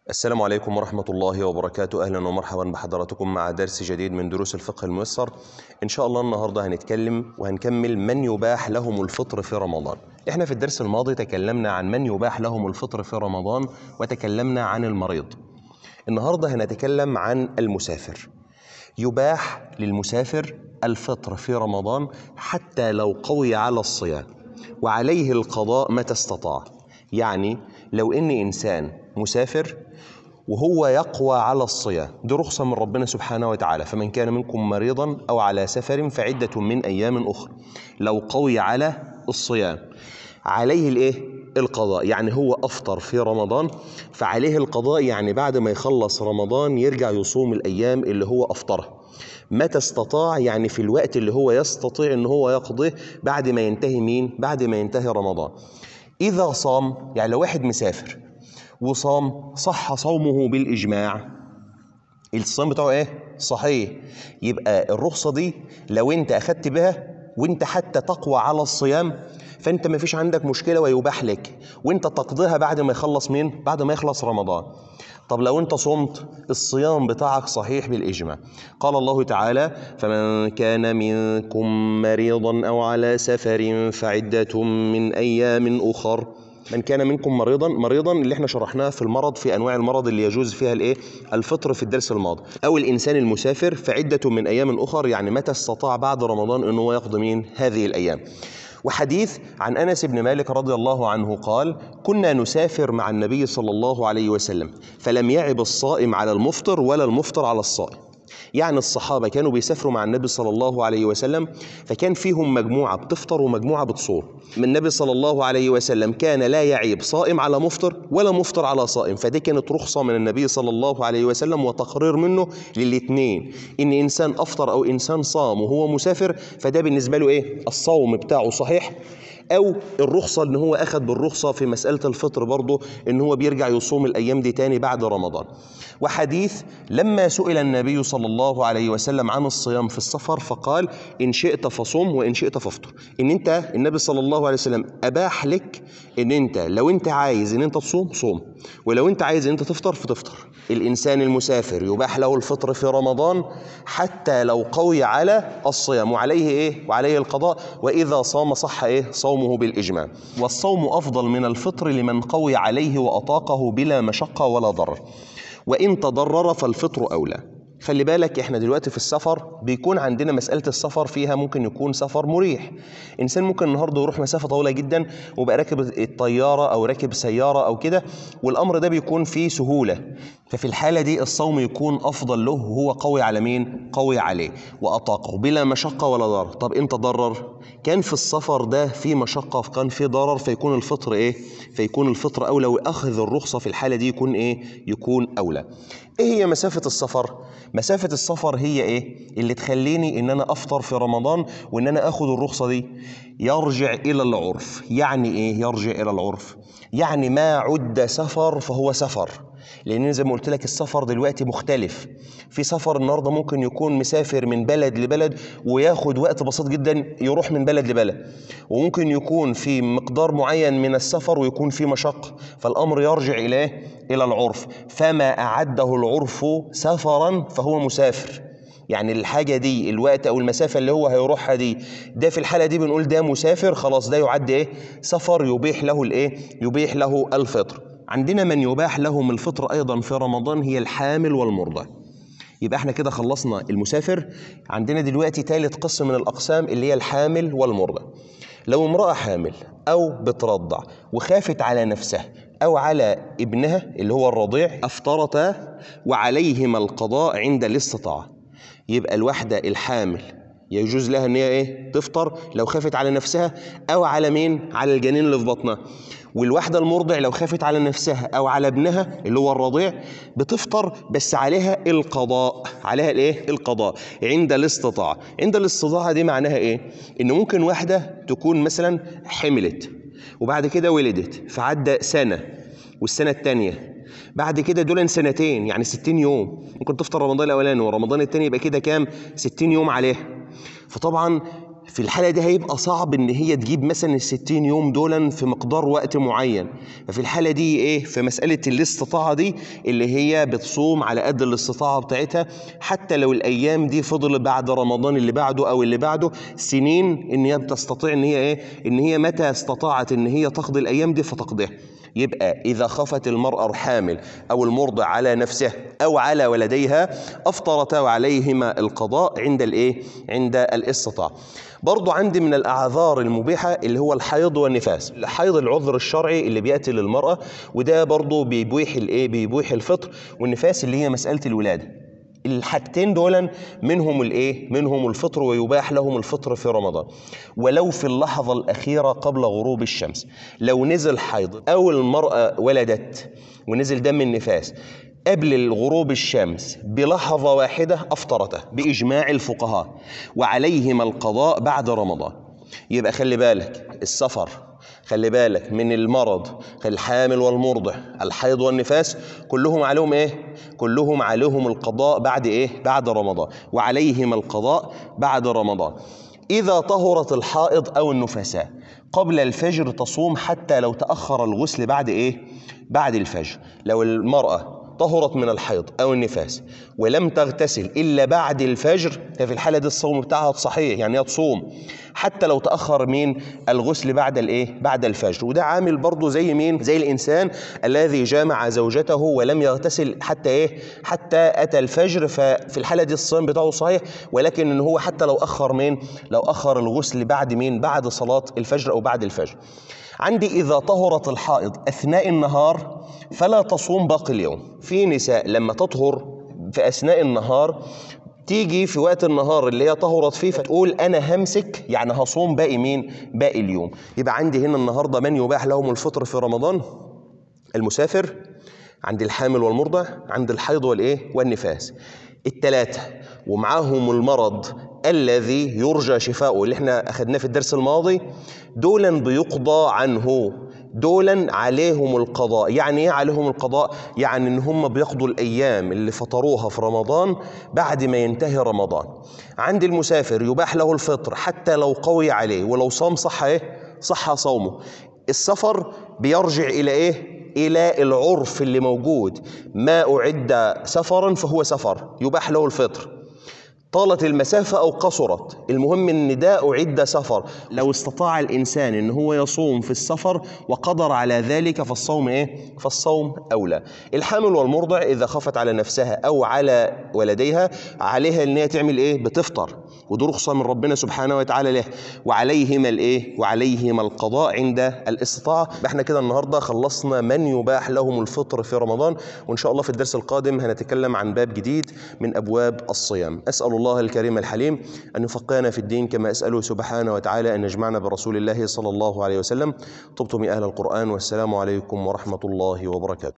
السلام عليكم ورحمة الله وبركاته أهلا ومرحبا بحضراتكم مع درس جديد من دروس الفقه الميسر إن شاء الله النهاردة هنتكلم وهنكمل من يباح لهم الفطر في رمضان إحنا في الدرس الماضي تكلمنا عن من يباح لهم الفطر في رمضان وتكلمنا عن المريض النهاردة هنتكلم عن المسافر يباح للمسافر الفطر في رمضان حتى لو قوي على الصيام وعليه القضاء متى استطاع يعني لو ان انسان مسافر وهو يقوى على الصيام دي رخصة من ربنا سبحانه وتعالى فمن كان منكم مريضا أو على سفر فعدة من أيام أخرى لو قوي على الصيام عليه الايه القضاء يعني هو افطر في رمضان فعليه القضاء يعني بعد ما يخلص رمضان يرجع يصوم الايام اللي هو افطرها متى استطاع يعني في الوقت اللي هو يستطيع ان هو يقضيه بعد ما ينتهي مين بعد ما ينتهي رمضان اذا صام يعني لو واحد مسافر وصام صح صومه بالاجماع الصيام بتاعه ايه صحيح يبقى الرخصه دي لو انت اخدت بها وانت حتى تقوى على الصيام فانت ما فيش عندك مشكله ويباح لك وانت تقضيها بعد ما يخلص مين بعد ما يخلص رمضان طب لو انت صمت الصيام بتاعك صحيح بالاجماع قال الله تعالى فمن كان منكم مريضا او على سفر فعده من ايام اخر من كان منكم مريضا مريضا اللي احنا شرحناه في المرض في انواع المرض اللي يجوز فيها الايه الفطر في الدرس الماضي او الانسان المسافر فعده من ايام اخر يعني متى استطاع بعد رمضان ان هو يقضي مين هذه الايام وحديث عن انس بن مالك رضي الله عنه قال كنا نسافر مع النبي صلى الله عليه وسلم فلم يعب الصائم على المفطر ولا المفطر على الصائم يعني الصحابة كانوا بيسافروا مع النبي صلى الله عليه وسلم فكان فيهم مجموعة بتفطر ومجموعة بتصوم من النبي صلى الله عليه وسلم كان لا يعيب صائم على مفطر ولا مفطر على صائم فدي كانت رخصة من النبي صلى الله عليه وسلم وتقرير منه للاثنين إن إنسان أفطر أو إنسان صام وهو مسافر فده بالنسبة له إيه الصوم بتاعه صحيح او الرخصه ان هو اخذ بالرخصه في مساله الفطر برضه ان هو بيرجع يصوم الايام دي تاني بعد رمضان وحديث لما سئل النبي صلى الله عليه وسلم عن الصيام في السفر فقال ان شئت فصوم وان شئت فافطر ان انت النبي صلى الله عليه وسلم اباح لك ان انت لو انت عايز ان انت تصوم صوم ولو انت عايز ان انت تفطر فتفطر الانسان المسافر يباح له الفطر في رمضان حتى لو قوي على الصيام وعليه ايه وعليه القضاء واذا صام صح ايه صومه بالاجماع والصوم افضل من الفطر لمن قوي عليه واطاقه بلا مشقه ولا ضرر وان تضرر فالفطر اولى خلي بالك احنا دلوقتي في السفر بيكون عندنا مسألة السفر فيها ممكن يكون سفر مريح انسان ممكن النهارده يروح مسافة طويلة جدا وبقى راكب الطيارة او راكب سيارة او كده والامر ده بيكون فيه سهولة ففي الحالة دي الصوم يكون افضل له وهو قوي على مين قوي عليه واطاقه بلا مشقة ولا ضرر طب امتى ضرر كان في السفر ده في مشقة كان في ضرر فيكون الفطر ايه فيكون الفطر اولى واخذ الرخصة في الحالة دي يكون ايه يكون اولى ايه هي مسافة السفر مسافة السفر هي ايه اللي تخليني ان انا افطر في رمضان وان انا اخد الرخصة دي يرجع الى العرف يعني ايه يرجع الى العرف يعني ما عد سفر فهو سفر لان زي ما قلت لك السفر دلوقتي مختلف في سفر النهارده ممكن يكون مسافر من بلد لبلد وياخد وقت بسيط جدا يروح من بلد لبلد وممكن يكون في مقدار معين من السفر ويكون في مشقه فالامر يرجع اليه الى العرف فما اعده العرف سفرا فهو مسافر يعني الحاجة دي الوقت أو المسافة اللي هو هيروحها دي ده في الحالة دي بنقول ده مسافر خلاص ده يعد إيه سفر يبيح له الإيه يبيح له الفطر عندنا من يباح لهم الفطر أيضا في رمضان هي الحامل والمرضع يبقى احنا كده خلصنا المسافر عندنا دلوقتي ثالث قسم من الأقسام اللي هي الحامل والمرضع لو امرأة حامل أو بترضع وخافت على نفسها أو على ابنها اللي هو الرضيع أفطرتا وعليهما القضاء عند الاستطاعة يبقى الواحدة الحامل يجوز لها ان هي ايه تفطر لو خافت على نفسها او على مين على الجنين اللي في بطنها والواحده المرضع لو خافت على نفسها او على ابنها اللي هو الرضيع بتفطر بس عليها القضاء عليها الايه القضاء عند الاستطاعه عند الاستطاعه دي معناها ايه ان ممكن واحده تكون مثلا حملت وبعد كده ولدت فعدى سنه والسنه الثانيه بعد كده دول سنتين يعني 60 يوم ممكن تفطر رمضان الاولاني ورمضان الثاني يبقى كده كام 60 يوم عليها فطبعا في الحالة دي هيبقى صعب إن هي تجيب مثلا ال 60 يوم دولا في مقدار وقت معين ففي الحالة دي إيه في مسألة الاستطاعة دي اللي هي بتصوم على قد الاستطاعة بتاعتها حتى لو الأيام دي فضل بعد رمضان اللي بعده أو اللي بعده سنين إن هي بتستطيع إن هي إيه إن هي متى استطاعت إن هي تقضي الأيام دي فتقضيها يبقى إذا خفت المرأة الحامل أو المرضع على نفسها أو على ولديها أفطرتا وعليهما القضاء عند الإيه؟ عند الاستطاعة. برضو عندي من الأعذار المبيحة اللي هو الحيض والنفاس. الحيض العذر الشرعي اللي بيأتي للمرأة وده برضو بيبوح الإيه؟ بيبوح الفطر والنفاس اللي هي مسألة الولادة. الحاجتين دول منهم الايه منهم الفطر ويباح لهم الفطر في رمضان ولو في اللحظه الاخيره قبل غروب الشمس لو نزل حيض او المراه ولدت ونزل دم النفاس قبل الغروب الشمس بلحظه واحده افطرته باجماع الفقهاء وعليهما القضاء بعد رمضان يبقى خلي بالك السفر خلي بالك من المرض الحامل والمرضع الحيض والنفاس كلهم عليهم ايه كلهم عليهم القضاء بعد ايه بعد رمضان وعليهم القضاء بعد رمضان اذا طهرت الحائض او النفساء قبل الفجر تصوم حتى لو تاخر الغسل بعد ايه بعد الفجر لو المراه طهرت من الحيض او النفاس ولم تغتسل الا بعد الفجر ففي الحاله دي الصوم بتاعها صحيح يعني هي تصوم حتى لو تاخر مين الغسل بعد الايه بعد الفجر وده عامل برضه زي مين زي الانسان الذي جامع زوجته ولم يغتسل حتى ايه حتى اتى الفجر ففي الحاله دي الصوم بتاعه صحيح ولكن ان هو حتى لو اخر مين لو اخر الغسل بعد مين بعد صلاه الفجر او بعد الفجر عندي إذا طهرت الحائض أثناء النهار فلا تصوم باقي اليوم في نساء لما تطهر في أثناء النهار تيجي في وقت النهار اللي هي طهرت فيه فتقول أنا همسك يعني هصوم باقي مين باقي اليوم يبقى عندي هنا النهاردة من يباح لهم الفطر في رمضان المسافر عند الحامل والمرضع عند الحيض والإيه والنفاس التلاتة ومعاهم المرض الذي يرجى شفاؤه اللي احنا اخدناه في الدرس الماضي دولا بيقضى عنه دولا عليهم القضاء يعني ايه عليهم القضاء يعني ان هم بيقضوا الايام اللي فطروها في رمضان بعد ما ينتهي رمضان عند المسافر يباح له الفطر حتى لو قوي عليه ولو صام صح ايه صح صومه السفر بيرجع الى ايه الى العرف اللي موجود ما اعد سفرا فهو سفر يباح له الفطر طالت المسافة أو قصرت المهم أن ده أعد سفر لو استطاع الإنسان أن هو يصوم في السفر وقدر على ذلك فالصوم إيه؟ فالصوم أولى الحامل والمرضع إذا خفت على نفسها أو على ولديها عليها أن هي تعمل إيه؟ بتفطر ودي رخصة من ربنا سبحانه وتعالى له وعليهما الإيه؟ وعليهما القضاء عند الاستطاعة احنا كده النهاردة خلصنا من يباح لهم الفطر في رمضان وإن شاء الله في الدرس القادم هنتكلم عن باب جديد من أبواب الصيام أسأل الله الله الكريم الحليم أن يفقهنا في الدين كما أسأله سبحانه وتعالى أن يجمعنا برسول الله صلى الله عليه وسلم طبتم أهل القرآن والسلام عليكم ورحمة الله وبركاته